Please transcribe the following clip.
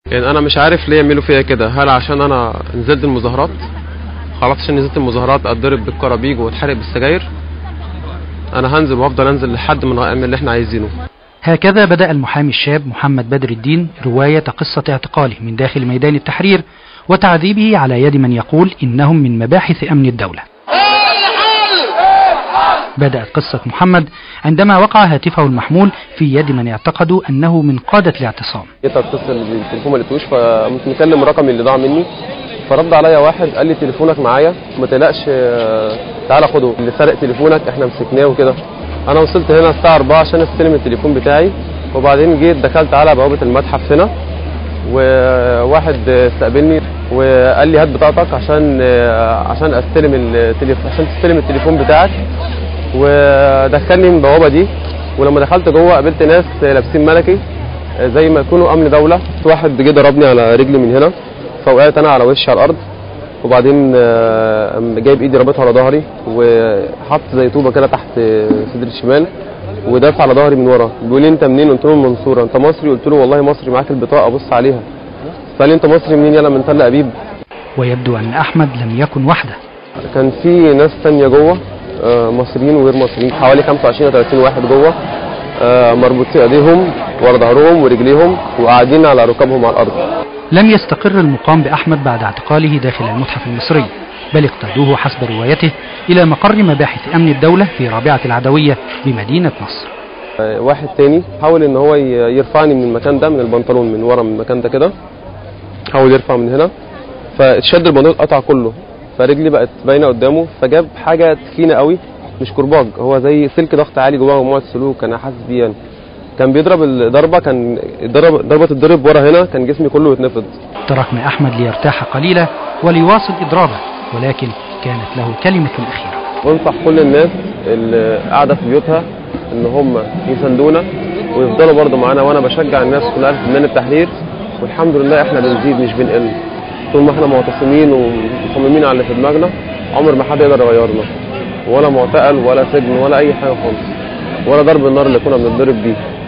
يعني انا مش عارف ليه يعملوا فيا كده هل عشان انا نزلت المظاهرات خلاص عشان نزلت المظاهرات اتضرب بالكرابيج واتحرق بالسجاير انا هنزل وهفضل انزل لحد ما نعمل اللي احنا عايزينه هكذا بدأ المحامي الشاب محمد بدر الدين رواية قصة اعتقاله من داخل ميدان التحرير وتعذيبه على يد من يقول إنهم من مباحث أمن الدولة بدأت قصة محمد عندما وقع هاتفه المحمول في يد من اعتقدوا أنه من قادة الاعتصام جيت اتصل بالتليفون ما لقيتوش فقمت مكلم الرقم اللي ضاع مني فرد عليا واحد قال لي تليفونك معايا ما تقلقش آه، تعالى خده اللي سرق تليفونك احنا مسكناه وكده انا وصلت هنا الساعه 4 عشان استلم التليفون بتاعي وبعدين جيت دخلت على بوابه المتحف هنا وواحد استقبلني وقال لي هات بطاقتك عشان آه، عشان استلم التليفون عشان تستلم التليفون بتاعك ودخلني من البوابه دي ولما دخلت جوه قابلت ناس لابسين ملكي زي ما يكونوا امن دوله في واحد جه ضربني على رجلي من هنا فوقعت انا على وشي على الارض وبعدين آه، قام جايب ايدي رابطها على ظهري وحط زي طوبه كده تحت صدري الشمال ودافع على ظهري من ورا بيقول لي انت منين قلت له من المنصوره انت مصري قلت له والله مصري معاك البطاقه بص عليها فقال لي انت مصري منين يلا من تل ابيب ويبدو أن أحمد لم يكن وحده كان في ناس تانية جوه آه، مصريين وغير مصريين حوالي 25 او 30 واحد جوه آه، مربوطين ايديهم ورا ظهرهم ورجليهم وقاعدين على ركابهم على الارض لم يستقر المقام بأحمد بعد اعتقاله داخل المتحف المصري بل اقتادوه حسب روايته إلى مقر مباحث أمن الدولة في رابعة العدوية بمدينة نصر آه، واحد تاني حاول ان هو ي- يرفعني من المكان ده من البنطلون من ورا من المكان ده كده حاول يرفع من هنا فاتشد البنطلون اتقطع كله فرجلي بقت باينه قدامه فجاب حاجه تخينه قوي مش كرباج هو زي سلك ضغط عالي جواه مجموعه سلوك انا حاسس بيه يعني كان بيضرب الضربه كان ضرب ضربه تضرب ورا هنا كان جسمي كله يتنفض تركنا أحمد ليرتاح قليلا وليواصل إضرابه ولكن كانت له كلمة أخيرة بنصح كل الناس اللي قاعده في بيوتها ان هم يساندونا ويفضلوا برضه معانا وانا بشجع الناس كلها في ميدان التحرير والحمد لله احنا بنزيد مش بنقل طول ما احنا معتصمين ومصممين على اللي في دماغنا عمر ما حد يقدر يغيرنا ولا معتقل ولا سجن ولا اي حاجه خالص ولا ضرب النار اللي كنا بنتضرب بيه